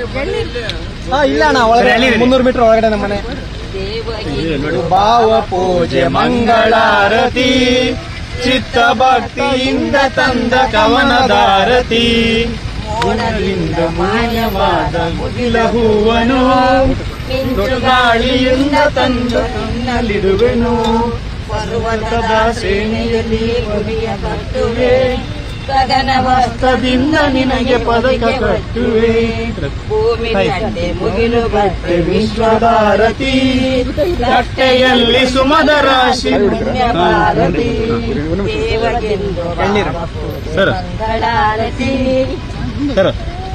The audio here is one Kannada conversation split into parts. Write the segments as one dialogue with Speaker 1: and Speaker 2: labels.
Speaker 1: ಹಾ ಇಲ್ಲ ಅಣ್ಣ ಒಳಗಡೆ ಮುನ್ನೂರು ಮೀಟರ್ ಒಳಗಡೆ ನಮ್ಮ ಮನೆ ಭಾವ ಪೂಜೆ ಮಂಗಳಾರತಿ ಚಿತ್ತ ಭಕ್ತಿಯಿಂದ ತಂದ ಕವನದಾರತಿ ಗುಣದಿಂದ ಮಾಯವಾದ ಮುಗಿಲ ಹೂವನು ಗಾಳಿಯಿಂದ ತಂದು ನಲ್ಲಿಡುವೆನು ಪರ್ವತದ ಶ್ರೇಣಿಯಲ್ಲಿ ಮುಡಿಯ ಕಟ್ಟುವೆ ಗಗನವಸ್ತದಿಂದ ನಿನಗೆ ಪದಕ ಕಟ್ಟುವೆ
Speaker 2: ಭೂಮಿ ಗಂಟೆ ಮುಗಿಲು ಬಟ್ಟೆ
Speaker 1: ವಿಶ್ವದಾರತಿ ಕಟ್ಟೆಯಲ್ಲಿ ಸುಮದ ರಾಶಿ
Speaker 2: ಪುಣ್ಯ ಭಾರತಿ ದೇವಗೆಂದು
Speaker 1: ಸರ್
Speaker 2: ಮಂಗಳಾರತಿ
Speaker 3: ಸರ್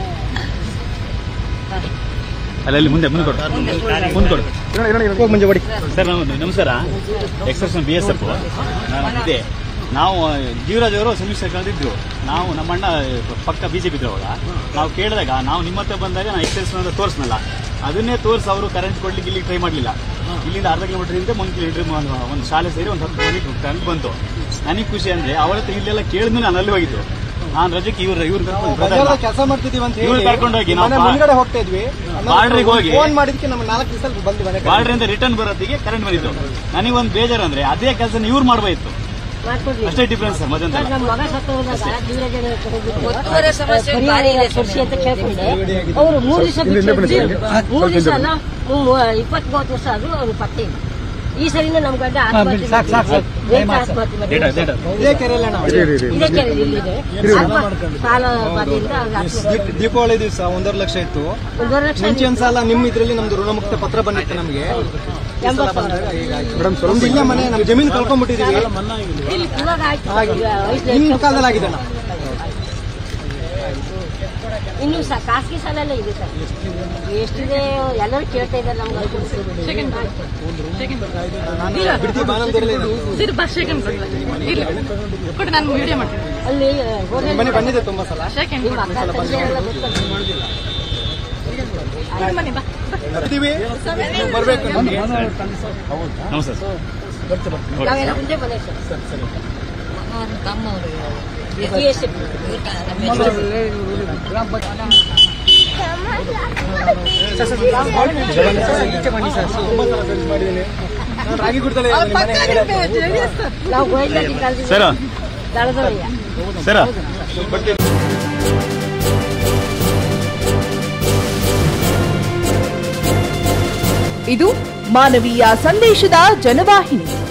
Speaker 3: ಅಲ್ಲಲ್ಲಿ ಮುಂದೆ ಮುಂದೆ ಕೊಡು ಮುಂದೆ ಕೊಡು
Speaker 1: ಹೋಗ್ ಮುಂಜೆ ಹೊಡಿ
Speaker 3: ಸರ್ ನಾವು ನಮಸ್ಕಾರ ಎಕ್ಸೆಪ್ಷನ್ ಬಿ ಎಸ್ ಎಫ್ ನಾನು ಇದೆ ನಾವು ಜೀವರಾಜ್ ಅವರು ಸಮಿಶ್ರ ಕಳೆದಿದ್ರು ನಾವು ನಮ್ಮಣ್ಣ ಪಕ್ಕ ಬಿ ಜೆ ಪಿ ಇದ್ರು ಅವಾಗ ನಾವು ಕೇಳಿದಾಗ ನಾವು ನಿಮ್ಮ ಹತ್ರ ಬಂದಾಗ ನಾನು ಎಕ್ಸೆಪ್ಷನ್ ಅಂತ ತೋರಿಸ್ನಲ್ಲ ಅದನ್ನೇ ತೋರಿಸಿ ಅವರು ಕರೆಂಟ್ ಕೊಡ್ಲಿಕ್ಕೆ ಇಲ್ಲಿಗೆ ಟ್ರೈ ಮಾಡಲಿಲ್ಲ ಇಲ್ಲಿಂದ ಅರ್ಧ ಕಿಲೋಮೀಟರ್ ಇಂದ ಒಂದು ಕಿಲೋಮೀಟರ್ ಒಂದು ಶಾಲೆ ಸೇರಿ ಒಂದು ಹತ್ತು ಕಿಲೋಮೀಟರ್ ಕರೆಂಟ್ ಬಂತು ನನಗೆ ಖುಷಿ ಅಂದ್ರೆ ಅವಳ ಹತ್ರ ಇಲ್ಲೆಲ್ಲ ಕೇಳಿದ್ಮೇಲೆ ನಾನು ಅಲ್ಲಿ ಹೋಗಿದ್ದು ನಾನು ರಜೆಗೆ ಇವ್ರ ಇವ್ರು ಕರ್ಕೊಂಡು
Speaker 1: ಕೆಲಸ ಮಾಡ್ತಿದೀವಿ ಅಂತ
Speaker 3: ಇವ್ರು
Speaker 1: ಹೇಳಿ
Speaker 3: ಕರ್ಕೊಂಡು ಹೋಗಿ ನಾವು
Speaker 1: ಮನೆ
Speaker 3: ಬಾ-
Speaker 1: ಮುಂದ್ಗಡೆ ಹೋಗ್ತಾ ಇದ್ವಿ
Speaker 3: ಬಾರ್ಡ್ರಿಗೆ ಹೋಗಿ
Speaker 1: ಫೋನ್ ಮಾಡಿದಕ್ಕೆ ನಮ್ಮ ನಾಲ್ಕು ದಿವಸ ಬಂದ್ವಿ ಮನೆ ಕಡೆ.
Speaker 3: ಬಾರ್ಡ್ರಿಂದ ರಿಟರ್ನ್ ಬರೋತ್ತಿಗೆ ಕರೆಂಟ್ ಬಂದಿತ್ತು ನನಗೆ ಒಂದು ಬೇಜಾರು ಅಂದ್ರೆ ಅದೇ ಕೆಲಸ ಇವ್ರು ಮಾಡ್ಬೋದಿತ್ತು
Speaker 4: ಮಾಡ್ಕೊಡ್ಲಿ
Speaker 3: ಅಷ್ಟೇ ಡಿಫ್ರೆನ್ಸ್ ಮತ್ತೊಂದು
Speaker 4: ಸರ್, ನಮ್ಮ ಮಗ ಸತ್ತು ಹೋದಾಗ ಜೀವರಾಜನ
Speaker 2: ಒತ್ತುವರಿ ಸಮಸ್ಯೆ ಭಾರಿ ಇದೆ ಸರ್.
Speaker 4: ಕೊಡ್ಸಿ ಅಂತ ಕೇಳ್ಕೊಂಡೆ ಅವರು ಮೂರು ದಿವಸ ಬಿಟ್ಟು ಮೂರು ದಿವಸ ಅಲ್ಲ ಇಪ್ಪತ್ತ್ ಮೂವತ್ತು ವರ್ಷ ಆದ್ರೂ ಅವ್ರು ಪತ್ತೆ ಇಲ್ಲ ಈ ಸರಿನ ನಮ್ ಗಂಡ ಆತ್ಮಹತ್ಯೆ
Speaker 1: ಸಾಕ್, ಸಾಕ್, ಸಾಕ್.
Speaker 4: ರೈತ ಆತ್ಮಹತ್ಯೆ
Speaker 3: ಡೇಟಾ
Speaker 4: ಮಾಡಿದ್ರು.
Speaker 3: ಡೇಟಾ
Speaker 1: ಇದೇ ಕೆರೆಯಲ್ಲ ನಾವು
Speaker 4: ಇದೇ ಕೆರೆ ಇಲ್ಲಿದೆ ಆತ್ಮ- ಸಾಲ ಬಾಧೆಯಿಂದ ಅವ್ರಿಗೆ ಆತ್ಮಹತ್ಯೆ
Speaker 1: ದೀಪ- ದೀಪಾವಳಿ ದಿವಸ ಒಂದೂವರೆ ಲಕ್ಷ ಇತ್ತು
Speaker 4: ಒಂದೂವರೆ ಲಕ್ಷ
Speaker 1: ಮುಂಚೆ ಒಂದ್ಸಲ ನಿಮ್ಮ ಇದ್ರಲ್ಲಿ ನಮ್ದು ಋಣಮುಕ್ತ ಪತ್ರ ಬಂದಿತ್ತು ನಮ್ಗೆ
Speaker 4: ಎಂಬತ್ತು ಸಾವಿರ
Speaker 1: ನಮ್ದು ಇಲ್ಲೇ ಮನೆ ನಮ್ ಜಮೀನು ಕಳ್ಕೊಂಡ್ಬಿಟ್ಟಿದೀವಿ
Speaker 4: ಇವಾಗ ಆಯ್ತು ಈಗ ವಯಸ್ಸು
Speaker 1: ನಿಮ್ ಕಾಲದಲ್ಲಿ ಆಗಿದೆ ಅಣ್ಣ.
Speaker 4: ಇನ್ನು ಸ ಖಾಸಗಿ ಸಾಲ ಎಲ್ಲ ಇದೆ ಸರ್ ಎಷ್ಟಿದೆ ಎಲ್ಲರೂ ಕೇಳ್ತಾ ಇದ್ದಾರೆ ನಮ್ಗೆ
Speaker 1: ನಾನು ಬಿಡ್ತಿ ಬಾನಂದೂರಲ್ಲಿ
Speaker 4: ಅಲ್ಲಿ ಹೋಗಿ
Speaker 1: ಮನೆ ಬಂದಿದೆ ತುಂಬಾ ಸಲ
Speaker 4: ನಿಮ್ಮ ಅಕ್ಕ ತಂಗಿ ಎಲ್ಲ ಗೊತ್ತಲ್ಲ.
Speaker 1: ಬರ್ತೀವಿ ನೀವು ಬರ್ಬೇಕು ನಮ್ಗೆ
Speaker 3: ನಮಸ್ತೆ ಸರ್
Speaker 4: ನಾವೆಲ್ಲ ಮುಂದೆ ಬಂದೆ ಸರ್ ಬಿ ಎಸ್ ಎಫ್
Speaker 1: ಈಚೆ ಬನ್ನಿ ಸರ್ ತುಂಬಾ ಸಲ ಸರ್ಚ್ ಮಾಡಿದ್ದೀನಿ ನಾನು ರಾಗಿ ಗುಡ್ದಲ್ಲೇ ಇದ್ದೀನಿ, ಮನೆ ಎದುರುಗಡೆ.
Speaker 4: ನಾವು ಗೋವಿಂದ ಕಾಲದಿಂದ
Speaker 3: ಸರ್
Speaker 4: ದಳದವಯ್ಯ
Speaker 3: ಸರ್
Speaker 5: ಇದು ಮಾನವೀಯ ಸಂದೇಶದ ಜನವಾಹಿನಿ